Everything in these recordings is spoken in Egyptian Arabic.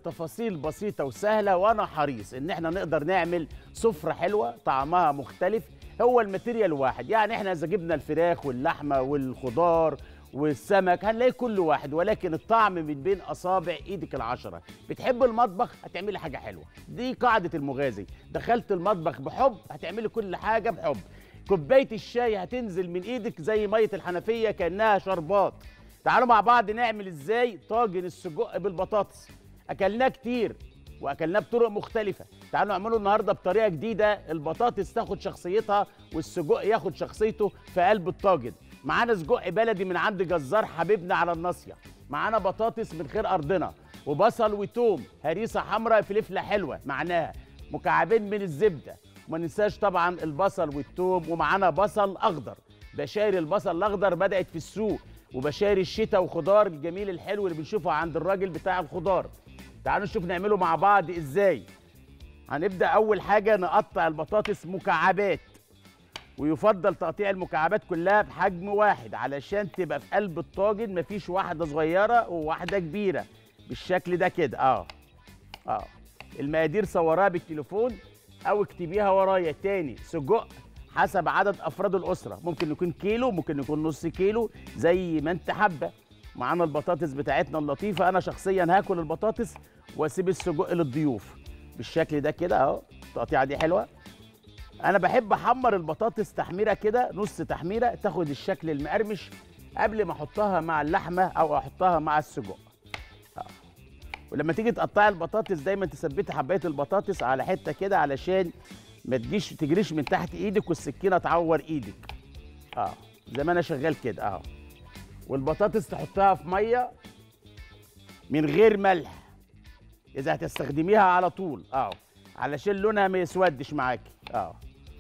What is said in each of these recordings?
التفاصيل بسيطة وسهلة وأنا حريص إن إحنا نقدر نعمل سفرة حلوة طعمها مختلف هو الماتيريال واحد يعني إحنا إذا جبنا الفراخ واللحمة والخضار والسمك هنلاقي كل واحد ولكن الطعم من بين أصابع إيدك العشرة بتحب المطبخ هتعملي حاجة حلوة دي قاعدة المغازي دخلت المطبخ بحب هتعملي كل حاجة بحب كوباية الشاي هتنزل من إيدك زي مية الحنفية كأنها شربات تعالوا مع بعض نعمل ازاي طاجن السجق بالبطاطس اكلناه كتير واكلناه بطرق مختلفه تعالوا نعمله النهارده بطريقه جديده البطاطس تاخد شخصيتها والسجق ياخد شخصيته في قلب الطاجن معانا سجق بلدي من عند جزار حبيبنا على الناصيه معانا بطاطس من خير ارضنا وبصل وتوم هريسه حمراء فلفله حلوه معناها مكعبين من الزبده وما ننساش طبعا البصل والثوم ومعانا بصل اخضر بشاير البصل الاخضر بدات في السوق وبشاري الشتاء وخضار الجميل الحلو اللي بنشوفه عند الراجل بتاع الخضار تعالوا نشوف نعمله مع بعض ازاي هنبدا اول حاجه نقطع البطاطس مكعبات ويفضل تقطيع المكعبات كلها بحجم واحد علشان تبقى في قلب الطاجن مفيش واحده صغيره وواحده كبيره بالشكل ده كده اه اه المقادير صوراها بالتليفون او اكتبيها ورايا تاني سجق حسب عدد افراد الاسره ممكن يكون كيلو ممكن يكون نص كيلو زي ما انت حابه معانا البطاطس بتاعتنا اللطيفه انا شخصيا هاكل البطاطس واسيب السجق للضيوف بالشكل ده كده اهو التقطيعه دي حلوه انا بحب احمر البطاطس تحميره كده نص تحميره تاخد الشكل المقرمش قبل ما احطها مع اللحمه او احطها مع السجق آه. ولما تيجي تقطعي البطاطس دايما تثبتي حبايه البطاطس على حته كده علشان ما تجيش تجريش من تحت ايدك والسكينه تعور ايدك اه زي ما انا شغال كده اه والبطاطس تحطها في ميه من غير ملح اذا هتستخدميها على طول اه علشان لونها ما يسودش معاكي اه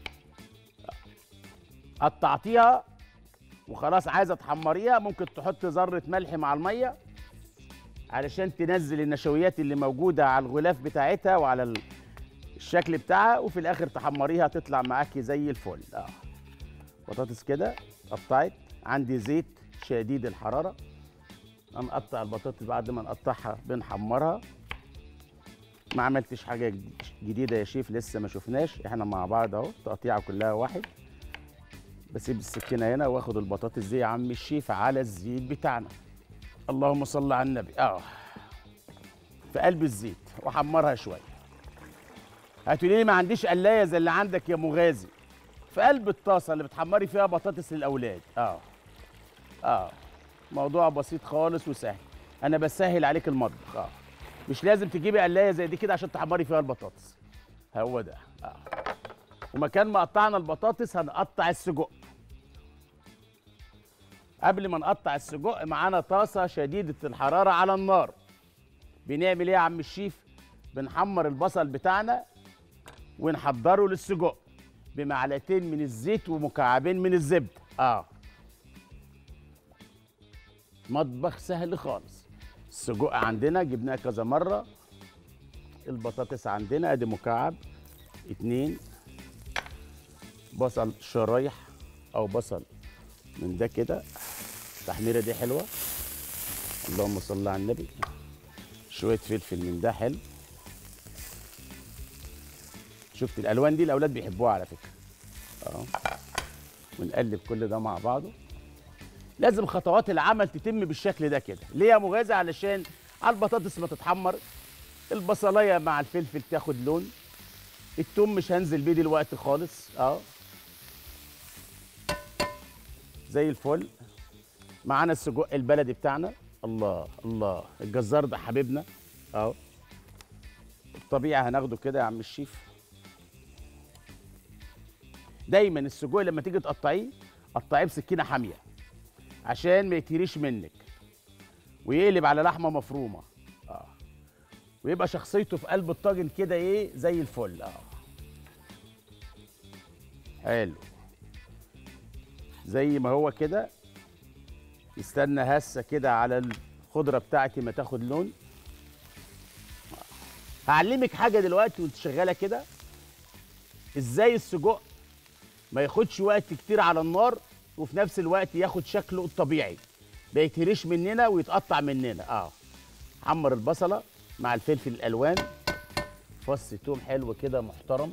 قطعتيها وخلاص عايزه تحمريها ممكن تحط ذره ملح مع الميه علشان تنزل النشويات اللي موجوده على الغلاف بتاعتها وعلى ال... الشكل بتاعها وفي الاخر تحمريها تطلع معاكي زي الفل اه بطاطس كده قطعت عندي زيت شديد الحراره هنقطع البطاطس بعد ما نقطعها بنحمرها ما عملتش حاجه جديده يا شيف لسه ما شفناش احنا مع بعض اهو تقطيعه كلها واحد بسيب السكينه هنا واخد البطاطس دي يا عم الشيف على الزيت بتاعنا اللهم صل على النبي اه في قلب الزيت واحمرها شويه هتقولي لي ما عنديش قلايه زي اللي عندك يا مغازي في قلب الطاسه اللي بتحمري فيها بطاطس للاولاد اه اه موضوع بسيط خالص وسهل انا بسهل عليك المطبخ اه مش لازم تجيبي قلايه زي دي كده عشان تحمري فيها البطاطس هو ده اه ومكان ما قطعنا البطاطس هنقطع السجق قبل ما نقطع السجق معانا طاسه شديده الحراره على النار بنعمل ايه يا عم الشيف بنحمر البصل بتاعنا ونحضره للسجق بمعلقتين من الزيت ومكعبين من الزبده اه مطبخ سهل خالص السجق عندنا جبناه كذا مره البطاطس عندنا ادي مكعب اتنين بصل شرايح او بصل من ده كده التحميره دي حلوه اللهم صل على النبي شويه فلفل من ده حلو شفت الالوان دي الاولاد بيحبوها على فكره اه ونقلب كل ده مع بعضه لازم خطوات العمل تتم بالشكل ده كده ليه يا مغازي علشان على البطاطس ما تتحمر البصلايه مع الفلفل تاخد لون التوم مش هنزل بيه دلوقتي خالص اه زي الفل معانا السجق البلدي بتاعنا الله الله الجزار ده حبيبنا اهو الطبيعي هناخده كده يا عم الشيف دايما السجق لما تيجي تقطعيه قطعيه بسكينه حاميه عشان ما يتهريش منك ويقلب على لحمه مفرومه اه ويبقى شخصيته في قلب الطاجن كده ايه زي الفل اه حلو زي ما هو كده يستنى هسه كده على الخضره بتاعتي ما تاخد لون هعلمك حاجه دلوقتي وانت شغاله كده ازاي السجق ما ياخدش وقت كتير على النار وفي نفس الوقت ياخد شكله الطبيعي ما يتهريش مننا ويتقطع مننا اه حمر البصله مع الفلفل الالوان فص توم حلو كده محترم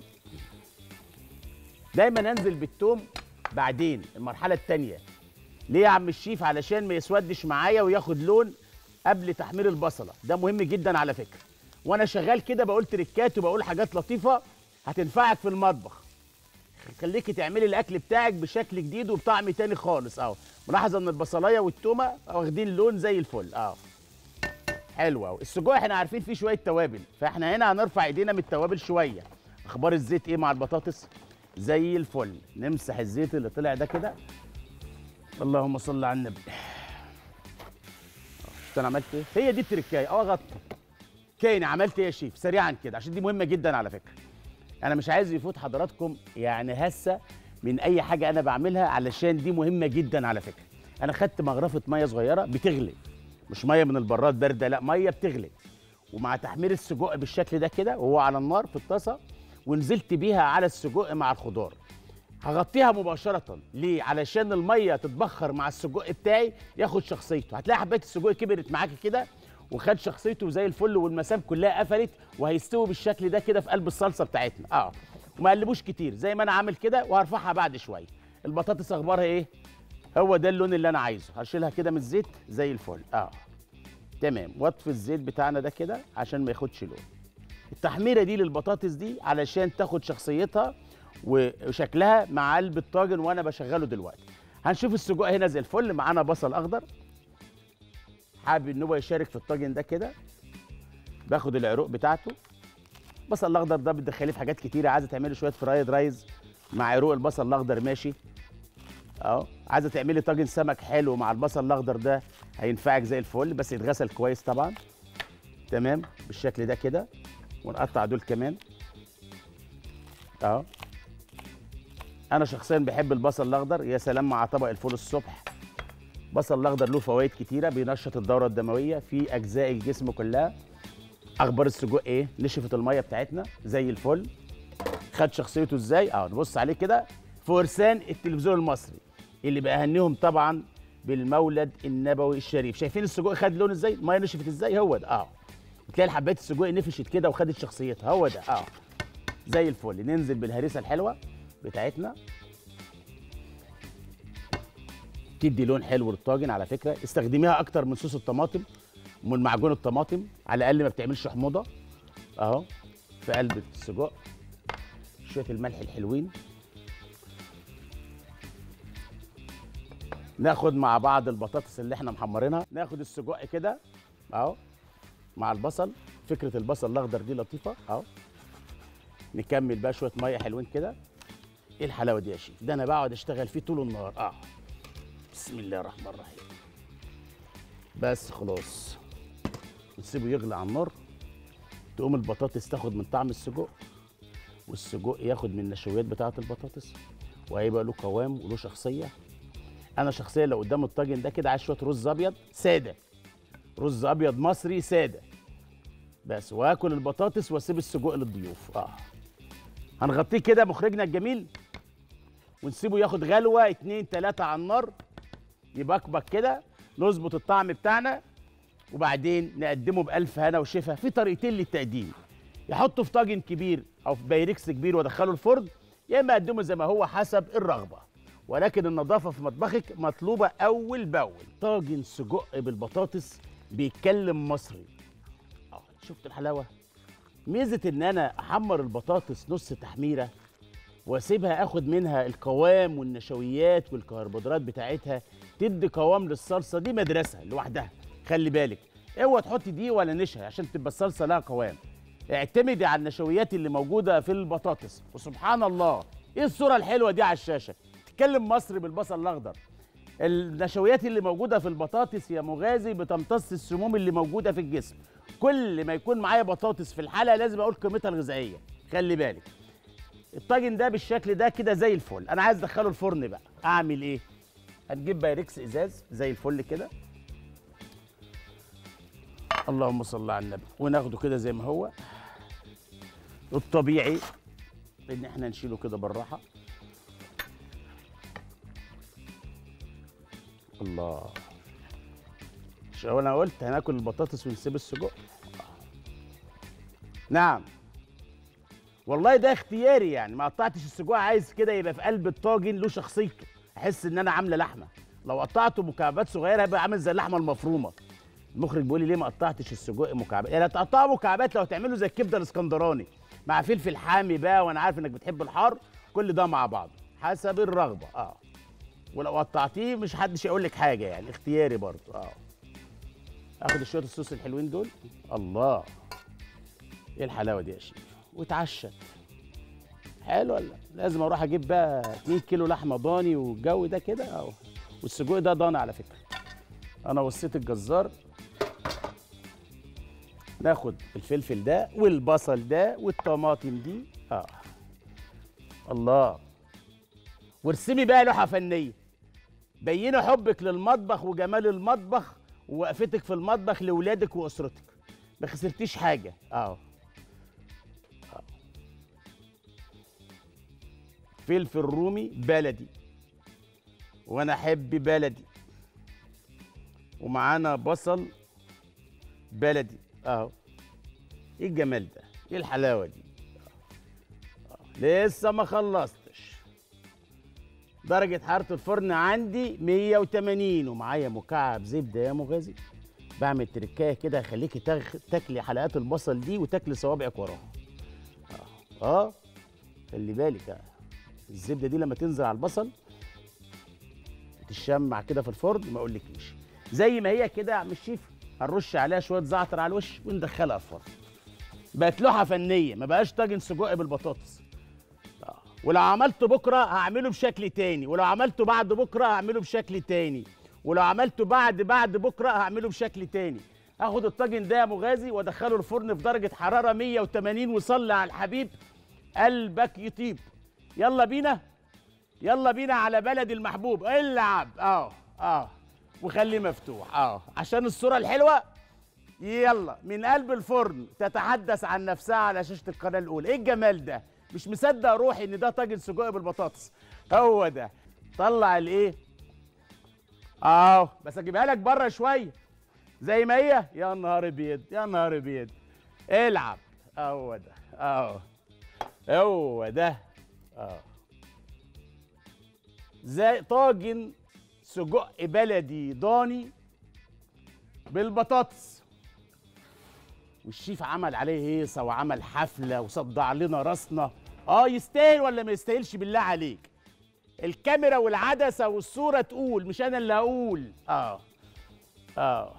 دايما انزل بالتوم بعدين المرحله الثانيه ليه يا عم الشيف علشان ما يسودش معايا وياخد لون قبل تحمير البصله ده مهم جدا على فكره وانا شغال كده بقول تريكات وبقول حاجات لطيفه هتنفعك في المطبخ خليكي تعملي الاكل بتاعك بشكل جديد وبطعم تاني خالص اهو ملاحظه ان البصلايه والتومه واخدين لون زي الفل اهو حلو اهو السجق احنا عارفين فيه شويه توابل فاحنا هنا هنرفع ايدينا من التوابل شويه اخبار الزيت ايه مع البطاطس زي الفل نمسح الزيت اللي طلع ده كده اللهم صل على النبي شفت انا عملت ايه هي دي التركايه اه غطي تاني عملت ايه يا شيف سريعا كده عشان دي مهمه جدا على فكره انا مش عايز يفوت حضراتكم يعني هسه من اي حاجه انا بعملها علشان دي مهمه جدا على فكره انا خدت مغرفه ميه صغيره بتغلي مش ميه من البراد بارده لا ميه بتغلي ومع تحمير السجق بالشكل ده كده وهو على النار في الطاسه ونزلت بيها على السجق مع الخضار هغطيها مباشرة ليه؟ علشان المية تتبخر مع السجق بتاعي ياخد شخصيته، هتلاقي حباية السجق كبرت معاكي كده وخد شخصيته زي الفل والمسام كلها قفلت وهيستوي بالشكل ده كده في قلب الصلصة بتاعتنا، اه وما قلبوش كتير زي ما انا عامل كده وهرفعها بعد شوية. البطاطس اخبارها ايه؟ هو ده اللون اللي انا عايزه، هشيلها كده من الزيت زي الفل، اه تمام، واطفي الزيت بتاعنا ده كده عشان ما ياخدش لون. التحميرة دي للبطاطس دي علشان تاخد شخصيتها وشكلها مع قلب الطاجن وانا بشغله دلوقتي هنشوف السجق هنا زي الفل معانا بصل اخضر حابب ان هو يشارك في الطاجن ده كده باخد العروق بتاعته البصل الاخضر ده بتدخليه في حاجات كتيره عايزه تعملي شويه فرايد رايز مع عروق البصل الاخضر ماشي اهو عايزه تعملي طاجن سمك حلو مع البصل الاخضر ده هينفعك زي الفل بس يتغسل كويس طبعا تمام بالشكل ده كده ونقطع دول كمان اهو انا شخصيا بحب البصل الاخضر يا سلام مع طبق الفول الصبح البصل الاخضر له فوائد كتيره بينشط الدوره الدمويه في اجزاء الجسم كلها اخبار السجق ايه نشفت الميه بتاعتنا زي الفل خد شخصيته ازاي اه نبص عليه كده فرسان التلفزيون المصري اللي بأهنيهم طبعا بالمولد النبوي الشريف شايفين السجق خد لون ازاي الميه نشفت ازاي هو ده اه تلاقي حبات السجق نفشت كده وخدت شخصيتها هو ده اه زي الفل ننزل بالهريسه الحلوه بتاعتنا تدي لون حلو للطاجن على فكره استخدميها اكتر من صوص الطماطم ومن معجون الطماطم على الاقل ما بتعملش حموضه اهو في قلب السجق شويه الملح الحلوين ناخد مع بعض البطاطس اللي احنا محمرينها ناخد السجق كده اهو مع البصل فكره البصل الاخضر دي لطيفه اهو نكمل بقى شويه ميه حلوين كده ايه الحلاوه دي يا شيف ده انا بقعد اشتغل فيه طول النهار اه بسم الله الرحمن الرحيم بس خلاص نسيبه يغلي على النار تقوم البطاطس تاخد من طعم السجق والسجق ياخد من النشويات بتاعه البطاطس وهيبقى له قوام وله شخصيه انا شخصيا لو قدام الطاجن ده كده عايز شويه رز ابيض ساده رز ابيض مصري ساده بس واكل البطاطس واسيب السجق للضيوف اه هنغطيه كده مخرجنا الجميل ونسيبه ياخد غلوه اتنين تلاته على النار يبقبق كده نظبط الطعم بتاعنا وبعدين نقدمه بألف هنا وشفا في طريقتين للتقديم يحطه في طاجن كبير او في بايركس كبير وادخله الفرن يا اما اقدمه زي ما هو حسب الرغبه ولكن النظافه في مطبخك مطلوبه اول باول طاجن سجق بالبطاطس بيتكلم مصري اه شفت الحلاوه ميزه ان انا احمر البطاطس نص تحميره واسيبها اخد منها القوام والنشويات والكربوهيدرات بتاعتها تدي قوام للصلصه دي مدرسه لوحدها خلي بالك اوعى تحطي دي ولا نشا عشان تبقى الصلصه لها قوام اعتمدي على النشويات اللي موجوده في البطاطس وسبحان الله ايه الصوره الحلوه دي على الشاشه تتكلم مصري بالبصل الاخضر النشويات اللي موجوده في البطاطس يا مغازي بتمتص السموم اللي موجوده في الجسم كل ما يكون معايا بطاطس في الحلقه لازم اقول قيمتها الغذائيه خلي بالك الطاجن ده بالشكل ده كده زي الفل انا عايز ادخله الفرن بقى اعمل ايه هنجيب بايركس ازاز زي الفل كده اللهم صل على النبي وناخده كده زي ما هو الطبيعي ان احنا نشيله كده بالراحه الله مش انا قلت هناكل البطاطس ونسيب السجق نعم والله ده اختياري يعني ما قطعتش السجق عايز كده يبقى في قلب الطاجن له شخصيته احس ان انا عامله لحمه لو قطعته مكعبات صغيره هيبقى عامل زي اللحمه المفرومه المخرج بيقول لي ليه ما قطعتش السجق مكعبات يعني تقطعه مكعبات لو تعمله زي الكبده الاسكندراني مع فلفل حامي بقى وانا عارف انك بتحب الحار كل ده مع بعض حسب الرغبه اه ولو قطعتيه مش حدش يقول لك حاجه يعني اختياري برضه اه اخد شويه الصوص الحلوين دول الله ايه الحلاوه دي يا شيخ واتعشى حلو ولا لازم اروح اجيب بقى 2 كيلو لحمه ضاني والجو ده كده اهو والسجق ده ضاني على فكره انا وصيت الجزار ناخد الفلفل ده والبصل ده والطماطم دي اه الله وارسمي بقى لوحه فنيه بيني حبك للمطبخ وجمال المطبخ ووقفتك في المطبخ لاولادك واسرتك ما خسرتيش حاجه اه آه. فلفل رومي بلدي وانا احب بلدي ومعانا بصل بلدي اهو ايه الجمال ده ايه الحلاوه دي آه. آه. لسه ما خلصتش درجة حرارة الفرن عندي 180 ومعايا مكعب زبدة يا مغازي بعمل تركايه كده هخليكي تاخ... تاكلي حلقات البصل دي وتاكلي صوابعك وراها اه اه خلي بالك آه. الزبدة دي لما تنزل على البصل تشمع كده في الفرن ما اقولكيش زي ما هي كده يا عم الشيف هنرش عليها شويه زعتر على الوش وندخلها الفرن بقت لوحه فنيه ما بقاش طاجن سجق بالبطاطس آه. ولو عملته بكره هعمله بشكل تاني ولو عملته بعد بكره هعمله بشكل تاني ولو عملته بعد بعد بكره هعمله بشكل تاني اخد الطاجن ده يا مغازي وادخله الفرن في درجه حراره 180 وصلي على الحبيب قلبك يطيب يلا بينا يلا بينا على بلدي المحبوب العب اه اه وخليه مفتوح اه عشان الصوره الحلوه يلا من قلب الفرن تتحدث عن نفسها على شاشه القناه الاولى ايه الجمال ده مش مصدق روحي ان ده طاجن سجق بالبطاطس هو ده طلع الايه اه بس اجيبها لك بره شويه زي ما هي يا نهار ابيض يا نهار ابيض العب هو ده اه هو ده اه زي طاجن سجق بلدي ضاني بالبطاطس والشيف عمل عليه هيصه وعمل حفله وصدع لنا راسنا اه يستاهل ولا ما يستاهلش بالله عليك الكاميرا والعدسه والصوره تقول مش انا اللي هقول اه اه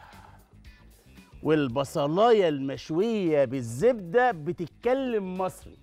والبصلايه المشويه بالزبده بتتكلم مصري